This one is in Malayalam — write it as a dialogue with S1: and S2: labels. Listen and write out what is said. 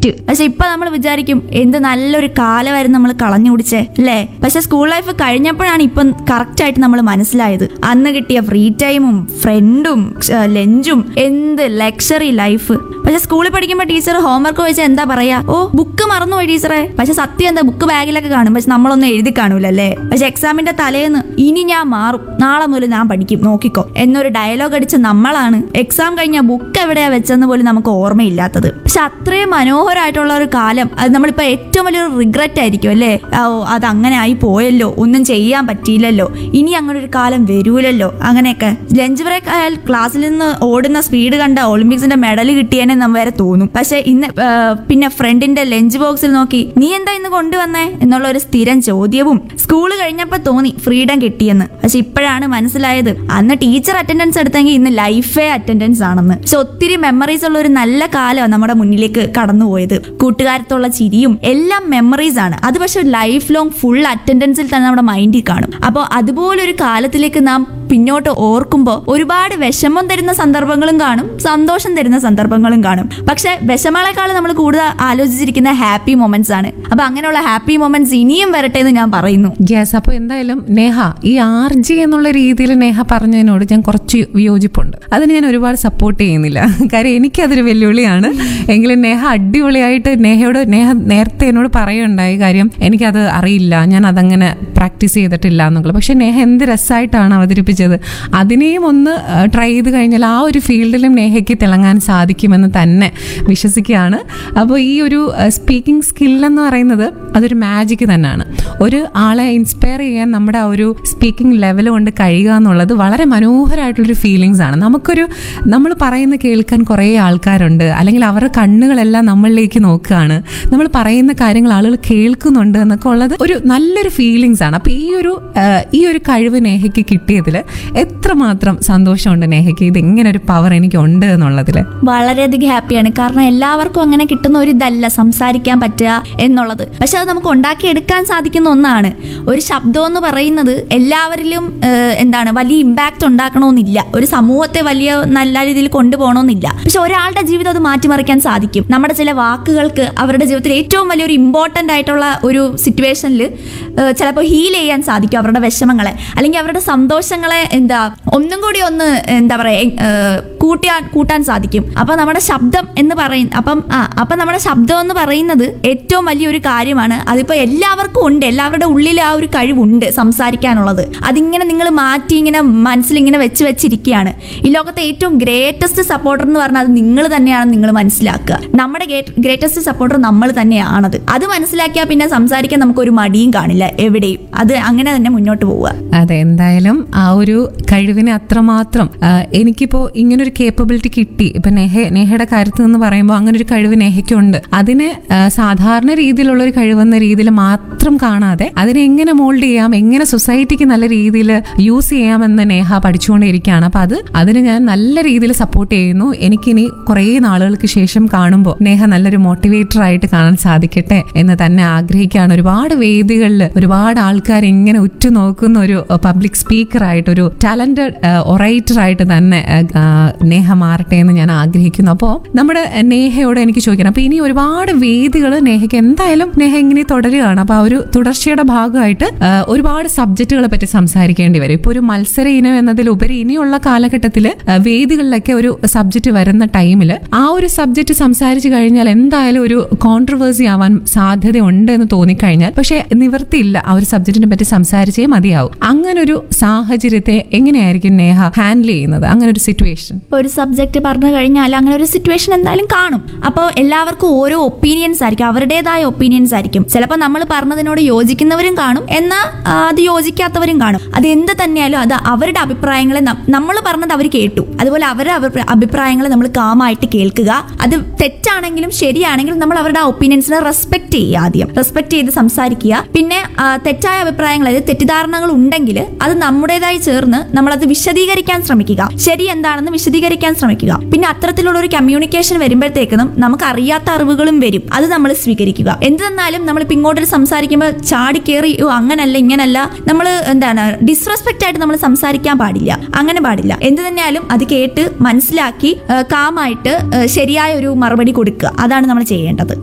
S1: സെറ്റ് പക്ഷെ ഇപ്പൊ നമ്മൾ വിചാരിക്കും എന്ത് നല്ലൊരു കാലമായിരുന്നു നമ്മൾ കളഞ്ഞു കുടിച്ചേ അല്ലേ പക്ഷെ സ്കൂൾ ലൈഫ് കഴിഞ്ഞപ്പോഴാണ് ഇപ്പം കറക്റ്റ് ആയിട്ട് നമ്മൾ മനസ്സിലായത് അന്ന് കിട്ടിയ ഫ്രീ ടൈമും ഫ്രണ്ടും ലഞ്ചും എന്ത് ലക്ഷറി ലൈഫ് പക്ഷെ സ്കൂളിൽ പഠിക്കുമ്പോൾ ടീച്ചർ ഹോംവർക്ക് ചോദിച്ചാൽ എന്താ പറയാ ഓ ബുക്ക് മറന്നുപോയി ടീച്ചറെ പക്ഷെ സത്യം എന്താ ബുക്ക് ബാഗിലൊക്കെ കാണും പക്ഷെ നമ്മളൊന്നും എഴുതി കാണൂലല്ലേ പക്ഷെ എക്സാമിന്റെ തലേന്ന് ഇനി ഞാൻ മാറും നാളെ മുതൽ ഞാൻ പഠിക്കും നോക്കിക്കോ എന്നൊരു ഡയലോഗ് അടിച്ച നമ്മളാണ് എക്സാം കഴിഞ്ഞ ബുക്ക് എവിടെയാ വെച്ചെന്ന് പോലും നമുക്ക് ഓർമ്മയില്ലാത്തത് പക്ഷെ അത്രയും മനോഹരമായിട്ടുള്ള ഒരു കാലം അത് നമ്മളിപ്പോ ഏറ്റവും വലിയൊരു റിഗ്രറ്റ് ആയിരിക്കും അല്ലേ ഓ അത് അങ്ങനെ ആയി പോയല്ലോ ഒന്നും ചെയ്യാൻ പറ്റിയില്ലല്ലോ ഇനി അങ്ങനെ ഒരു കാലം വരൂലല്ലോ അങ്ങനെയൊക്കെ ലഞ്ച് ബ്രേക്ക് ആയാൽ ക്ലാസ്സിൽ നിന്ന് ഓടുന്ന സ്പീഡ് കണ്ട ഒളിമ്പിക്സിന്റെ മെഡൽ കിട്ടിയെന്നെ നമ്മ വരെ തോന്നും പക്ഷെ ഇന്ന് ആ, പിന്നെ ഫ്രണ്ടിന്റെ ലഞ്ച് ബോക്സിൽ നോക്കി നീ എന്താ ഇന്ന് കൊണ്ടുവന്നേ എന്നുള്ള ഒരു സ്ഥിരം ചോദ്യവും സ്കൂൾ കഴിഞ്ഞപ്പോ തോന്നി ഫ്രീഡം കിട്ടിയെന്ന് പക്ഷെ ഇപ്പോഴാണ് മനസ്സിലായത് അന്ന് ടീച്ചർ അറ്റൻഡൻസ് എടുത്തെങ്കിൽ ഇന്ന് ലൈഫേ അറ്റൻഡൻസ് ആണെന്ന് പക്ഷെ ഒത്തിരി മെമ്മറീസ് ഉള്ള ഒരു നല്ല കാലമാണ് നമ്മുടെ മുന്നിലേക്ക് കടന്നുപോയത് കൂട്ടുകാരത്തുള്ള ചിരിയും എല്ലാം മെമ്മറീസ് ആണ് അത് പക്ഷെ ലൈഫ് ലോങ് ഫുൾ അറ്റൻഡൻസിൽ തന്നെ നമ്മുടെ മൈൻഡിൽ കാണും അപ്പോൾ അതുപോലൊരു കാലത്തിലേക്ക് നാം പിന്നോട്ട് ഓർക്കുമ്പോൾ ഒരുപാട് വിഷമം തരുന്ന സന്ദർഭങ്ങളും കാണും സന്തോഷം തരുന്ന സന്ദർഭങ്ങളും കാണും പക്ഷെ വിഷമങ്ങളെക്കാൾ നമ്മൾ കൂടുതൽ ആലോചിച്ചിരിക്കുന്ന ഹാപ്പി മൊമെന്റ്സ് ആണ് അപ്പൊ അങ്ങനെയുള്ള ഹാപ്പി മൊമെന്റ്സ് ഇനിയും വരട്ടെ എന്ന് ഞാൻ പറയുന്നു
S2: യെസ് അപ്പോൾ എന്തായാലും നേഹ ഈ ആർ ജി എന്നുള്ള രീതിയിൽ നേഹ പറഞ്ഞതിനോട് ഞാൻ കുറച്ച് വിയോജിപ്പുണ്ട് അതിന് ഞാൻ ഒരുപാട് സപ്പോർട്ട് ചെയ്യുന്നില്ല കാര്യം എനിക്കതൊരു വെല്ലുവിളിയാണ് എങ്കിലും നേഹ അടിപൊളിയായിട്ട് നേഹയോട് നേഹ നേരത്തെ എന്നോട് പറയുണ്ടായി കാര്യം എനിക്കത് അറിയില്ല ഞാൻ അതങ്ങനെ പ്രാക്ടീസ് ചെയ്തിട്ടില്ല എന്നുള്ളത് പക്ഷെ നേഹ എന്ത് രസമായിട്ടാണ് അവതരിപ്പിച്ചത് അതിനെയും ഒന്ന് ട്രൈ ചെയ്ത് കഴിഞ്ഞാൽ ആ ഒരു ഫീൽഡിലും നേഹയ്ക്ക് തിളങ്ങാൻ സാധിക്കുമെന്ന് തന്നെ വിശ്വസിക്കുകയാണ് അപ്പോൾ ഈ ഒരു സ്പീക്കിംഗ് സ്കില്ലെന്ന് പറയുന്നത് അതൊരു മാജിക് തന്നെയാണ് ഒരു ആളെ ഇൻസ്പയർ ചെയ്യാൻ നമ്മുടെ ആ ഒരു സ്പീക്കിംഗ് ലെവൽ കൊണ്ട് കഴിയുക എന്നുള്ളത് വളരെ മനോഹരമായിട്ടുള്ളൊരു ഫീലിങ്സ് ആണ് നമുക്കൊരു നമ്മൾ പറയുന്ന കേൾക്കാൻ കുറേ ആൾക്കാരുണ്ട് അല്ലെങ്കിൽ അവരുടെ കണ്ണുകളെല്ലാം നമ്മളിലേക്ക് നോക്കുകയാണ് നമ്മൾ പറയുന്ന കാര്യങ്ങൾ ആളുകൾ കേൾക്കുന്നുണ്ട് എന്നൊക്കെ ഉള്ളത് ഒരു നല്ലൊരു ഫീലിങ്സ് ആണ് അപ്പോൾ ഈ ഒരു ആ, ഈ ഒരു കഴിവ് നേഹയ്ക്ക് കിട്ടിയതിൽ എത്രമാത്രം സന്തോഷമുണ്ട് നേഹയ്ക്ക് ഇത് ഇങ്ങനെ ഒരു പവർ എനിക്കുണ്ട് എന്നുള്ളതിൽ
S1: വളരെയധികം ഹാപ്പിയാണ് കാരണം എല്ലാവർക്കും അങ്ങനെ കിട്ടുന്ന ഒരു ഇതല്ല സംസാരിക്കാൻ പറ്റുക എന്നുള്ളത് പക്ഷെ അത് നമുക്ക് ഉണ്ടാക്കിയെടുക്കാൻ സാധിക്കുന്ന ഒന്നാണ് ഒരു ശബ്ദം എന്ന് പറയുന്നത് എല്ലാവരിലും ഏഹ്, എന്താണ് വലിയ ഇമ്പാക്റ്റ് ഉണ്ടാക്കണമെന്നില്ല ഒരു സമൂഹത്തെ വലിയ നല്ല രീതിയിൽ കൊണ്ടുപോകണമെന്നില്ല പക്ഷെ ഒരാളുടെ ജീവിതം അത് മാറ്റിമറിക്കാൻ സാധിക്കും നമ്മുടെ ചില വാക്കുകൾക്ക് അവരുടെ ജീവിതത്തിൽ ഏറ്റവും വലിയൊരു ഇമ്പോർട്ടൻ്റ് ആയിട്ടുള്ള ഒരു സിറ്റുവേഷനിൽ ചിലപ്പോൾ ഹീൽ ചെയ്യാൻ സാധിക്കും അവരുടെ വിഷമങ്ങളെ അല്ലെങ്കിൽ അവരുടെ സന്തോഷങ്ങളെ എന്താ ഒന്നും കൂടി ഒന്ന് എന്താ പറയുക കൂട്ടിയാൻ കൂട്ടാൻ സാധിക്കും അപ്പൊ നമ്മുടെ ശബ്ദം എന്ന് പറയും അപ്പം ആ അപ്പൊ നമ്മുടെ ശബ്ദം എന്ന് പറയുന്നത് ഏറ്റവും വലിയൊരു കാര്യമാണ് അതിപ്പോ എല്ലാവർക്കും ഉണ്ട് എല്ലാവരുടെ ഉള്ളിൽ ആ ഒരു കഴിവുണ്ട് സംസാരിക്കാനുള്ളത് അതിങ്ങനെ നിങ്ങൾ മാറ്റി ഇങ്ങനെ മനസ്സിൽ ഇങ്ങനെ വെച്ച് വെച്ചിരിക്കുകയാണ് ഈ ലോകത്തെ ഏറ്റവും ഗ്രേറ്റസ്റ്റ് സപ്പോർട്ടർ എന്ന് പറഞ്ഞാൽ അത് നിങ്ങൾ തന്നെയാണ് നിങ്ങൾ മനസ്സിലാക്കുക നമ്മുടെ ഗ്രേറ്റസ്റ്റ് സപ്പോർട്ടർ നമ്മൾ തന്നെയാണത് അത് മനസ്സിലാക്കിയാൽ പിന്നെ സംസാരിക്കാൻ നമുക്ക് ഒരു മടിയും കാണില്ല എവിടെയും അത് അങ്ങനെ തന്നെ മുന്നോട്ട് പോവുക
S2: അതെ എന്തായാലും ആ ഒരു കഴിവിനെ അത്രമാത്രം ആ, എനിക്കിപ്പോ ഇങ്ങനൊരു കേപ്പബിലിറ്റി കിട്ടി ഇപ്പൊ നെഹ നെഹയുടെ കാര്യത്തിൽ നിന്ന് പറയുമ്പോൾ അങ്ങനെ ഒരു കഴിവ് നെഹയ്ക്കുണ്ട് അതിന് ആ, സാധാരണ രീതിയിലുള്ള ഒരു കഴിവെന്ന രീതിയിൽ മാത്രം കാണാതെ അതിനെ എങ്ങനെ മോൾഡ് ചെയ്യാം എങ്ങനെ സൊസൈറ്റിക്ക് നല്ല രീതിയിൽ യൂസ് ചെയ്യാമെന്ന് നേഹ പഠിച്ചുകൊണ്ടേയിരിക്കുകയാണ് അപ്പൊ അത് അതിന് ഞാൻ നല്ല രീതിയിൽ സപ്പോർട്ട് ചെയ്യുന്നു എനിക്കിനി കുറേ നാളുകൾക്ക് ശേഷം കാണുമ്പോൾ നേഹ നല്ലൊരു മോട്ടിവേറ്റർ ആയിട്ട് കാണാൻ സാധിക്കട്ടെ എന്ന് തന്നെ ആഗ്രഹിക്കുകയാണ് ഒരുപാട് വേദികളിൽ ഒരുപാട് ആൾക്കാർ ഇങ്ങനെ ഉറ്റുനോക്കുന്ന ഒരു പബ്ലിക് സ്പീക്കർ ആയിട്ട് ഒരു ടാലന്റഡ് ഒറൈറ്റർ ആയിട്ട് തന്നെ ആ, ആ, നേഹ മാറട്ടെ എന്ന് ഞാൻ ആഗ്രഹിക്കുന്നു അപ്പോൾ നമ്മുടെ നേഹയോട് എനിക്ക് ചോദിക്കണം അപ്പൊ ഇനി ഒരുപാട് വേദികൾ നേഹയ്ക്ക് എന്തായാലും നേഹ ഇങ്ങനെ തുടരുകയാണ് അപ്പൊ ആ ഒരു തുടർച്ചയുടെ ഭാഗമായിട്ട് ആ, ഒരുപാട് സബ്ജക്റ്റുകളെ പറ്റി സംസാരിക്കേണ്ടി വരും ഇപ്പൊ ഒരു മത്സര ഇനം എന്നതിലുപരി ഇനിയുള്ള കാലഘട്ടത്തിൽ വേദികളിലൊക്കെ ഒരു സബ്ജക്റ്റ് വരുന്ന ടൈമിൽ ആ ഒരു സബ്ജക്റ്റ് സംസാരിച്ചു കഴിഞ്ഞാൽ എന്തായാലും ഒരു കോൺട്രവേഴ്സി ആവാൻ സാധ്യതയുണ്ട് എന്ന് തോന്നിക്കഴിഞ്ഞാൽ പക്ഷെ നിവർത്തിയില്ല ആ ഒരു സബ്ജക്റ്റിനെ പറ്റി സംസാരിച്ചേ മതിയാവും അങ്ങനെ ഒരു സാഹചര്യത്തെ എങ്ങനെയായിരിക്കും നേഹ ഹാൻഡിൽ ചെയ്യുന്നത് അങ്ങനെ ഒരു സിറ്റുവേഷൻ
S1: ഒരു സബ്ജക്റ്റ് പറഞ്ഞു കഴിഞ്ഞാൽ അങ്ങനെ ഒരു സിറ്റുവേഷൻ എന്തായാലും കാണും അപ്പോൾ എല്ലാവർക്കും ഓരോ ഒപ്പീനിയൻസ് ആയിരിക്കും അവരുടേതായ ഒപ്പീനിയൻസ് ആയിരിക്കും ചിലപ്പോൾ നമ്മൾ പറഞ്ഞതിനോട് യോജിക്കുന്നവരും കാണും എന്നാൽ ആ, അത് യോജിക്കാത്തവരും കാണും അത് എന്ത് തന്നെയാലും അത് അവരുടെ അഭിപ്രായങ്ങളെ നമ്മൾ പറഞ്ഞത് അവർ കേട്ടു അതുപോലെ അവരുടെ അഭിപ്രായ- അഭിപ്രായങ്ങളെ നമ്മൾ കാമായിട്ട് കേൾക്കുക അത് തെറ്റാണെങ്കിലും ശരിയാണെങ്കിലും നമ്മൾ അവരുടെ ആ ഒപ്പീനിയൻസിനെ റെസ്പെക്ട് ചെയ്യുക ആദ്യം റെസ്പെക്ട് ചെയ്ത് സംസാരിക്കുക പിന്നെ ആ, തെറ്റായ അഭിപ്രായങ്ങൾ അതായത് തെറ്റിദ്ധാരണകൾ ഉണ്ടെങ്കിൽ അത് നമ്മുടേതായി ചേർന്ന് നമ്മളത് വിശദീകരിക്കാൻ ശ്രമിക്കുക ശരി എന്താണെന്ന് വിശദീകരിക്കാൻ ശ്രമിക്കുക പിന്നെ അത്തരത്തിലുള്ള ഒരു കമ്മ്യൂണിക്കേഷൻ വരുമ്പോഴത്തേക്കും നമുക്ക് അറിയാത്ത അറിവുകളും വരും അത് നമ്മൾ സ്വീകരിക്കുക എന്ത് തന്നാലും നമ്മൾ ഇപ്പൊ ഇങ്ങോട്ട് സംസാരിക്കുമ്പോൾ ചാടി കയറി "ഓ, അങ്ങനല്ല ഇങ്ങനല്ല നമ്മൾ എന്താണ് ഡിസ്റെസ്പെക്റ്റ് ആയിട്ട് നമ്മൾ സംസാരിക്കാൻ പാടില്ല അങ്ങനെ പാടില്ല എന്ത് തന്നെയാലും അത് കേട്ട് മനസ്സിലാക്കി കാമായിട്ട് ശരിയായ ഒരു മറുപടി കൊടുക്കുക അതാണ് നമ്മൾ ചെയ്യേണ്ടത്